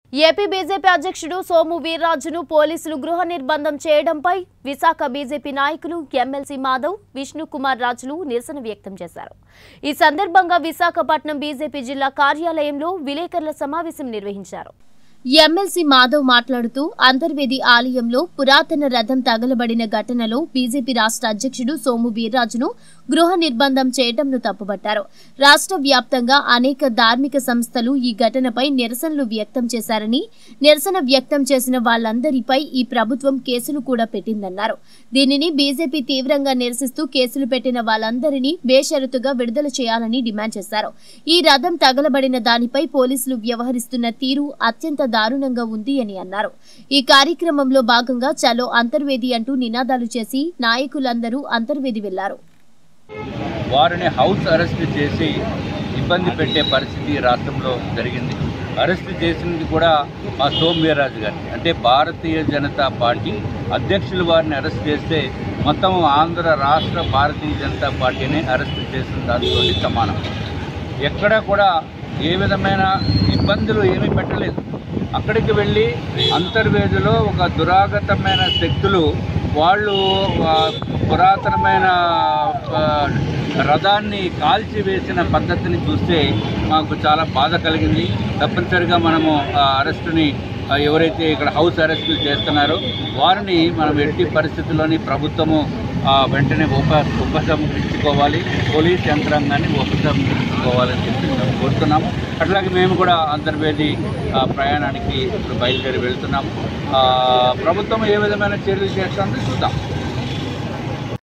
AP BJP అధ్యక్షుడు సోము వీర్రాజును పోలీసులు గృహ నిర్బంధం చేయడంపై విశాఖ బీజేపీ నాయకులు ఎమ్మెల్సీ మాధవ్ విష్ణు కుమార్ రాజులు నిరసన వ్యక్తం చేశారు ఈ సందర్భంగా విశాఖపట్నం బీజేపీ జిల్లా కార్యాలయంలో విలేకరుల సమావేశం నిర్వహించారు ఎమ్మెల్సీ మాధవ్ మాట్లాడుతూ అంతర్వేది ఆలయంలో పురాతన రథం తగలబడిన ఘటనలో బీజేపీ రాష్ట్ర అధ్యక్షుడు సోము వీర్రాజును గృహ నిర్బంధం చేయడంను తప్పుపట్టారు రాష్ట్ర వ్యాప్తంగా అనేక ధార్మిక సంస్థలు ఈ ఘటనపై నిరసనలు వ్యక్తం చేశారని నిరసన వ్యక్తం చేసిన వాళ్ళందరిపై ఈ ప్రభుత్వం కేసులు కూడా పెట్టిందన్నారు దీనిని బీజేపీ తీవ్రంగా నిరసిస్తూ కేసులు పెట్టిన వాళ్ళందరినీ బేషరతుగా విడుదల చేయాలని డిమాండ్ చేశారు ఈ రథం తగలబడిన దానిపై పోలీసులు వ్యవహరిస్తున్న తీరు అత్యంత దారుణంగా ఉంది అని అన్నారు ఈ కార్యక్రమంలో భాగంగా చలో అంతర్వేది అంటూ నినాదాలు చేసి నాయకులందరూ అంతర్వేది వెళ్లారు వారిని హౌస్ అరెస్ట్ చేసి ఇబ్బంది పెట్టే పరిస్థితి రాష్ట్రంలో జరిగింది అరెస్ట్ చేసింది కూడా మా సోమవీర్రాజు గారిని అంటే భారతీయ జనతా పార్టీ అధ్యక్షులు వారిని అరెస్ట్ చేస్తే మొత్తం ఆంధ్ర రాష్ట్ర భారతీయ జనతా పార్టీని అరెస్ట్ చేసిన దాంతో సమానం ఎక్కడ కూడా ఏ విధమైన ఇబ్బందులు ఏమీ పెట్టలేదు అక్కడికి వెళ్ళి అంతర్వేదిలో ఒక దురాగతమైన శక్తులు వాళ్ళు ఆ, పురాతనమైన ఆ, రథాన్ని కాల్చివేసిన పద్ధతిని చూస్తే మాకు చాలా బాధ కలిగింది తప్పనిసరిగా మనము ఆ అరెస్టుని ఆ, ఎవరైతే ఇక్కడ హౌస్ అరెస్టులు చేస్తున్నారో వారిని మనం ఎట్టి పరిస్థితుల్లోని ప్రభుత్వము ఆ, వెంటనే ఉప ఉపసంహరించుకోవాలి పోలీస్ యంత్రాంగాన్ని ఉపసంహరించుకోవాలని చెప్పి మేము కోరుతున్నాము అట్లాగే మేము కూడా అంతర్వేది ఆ, ప్రయాణానికి ఇప్పుడు బయలుదేరి వెళ్తున్నాము ఆ, ప్రభుత్వం ఏ విధమైన చర్యలు చేస్తుందో చూద్దాం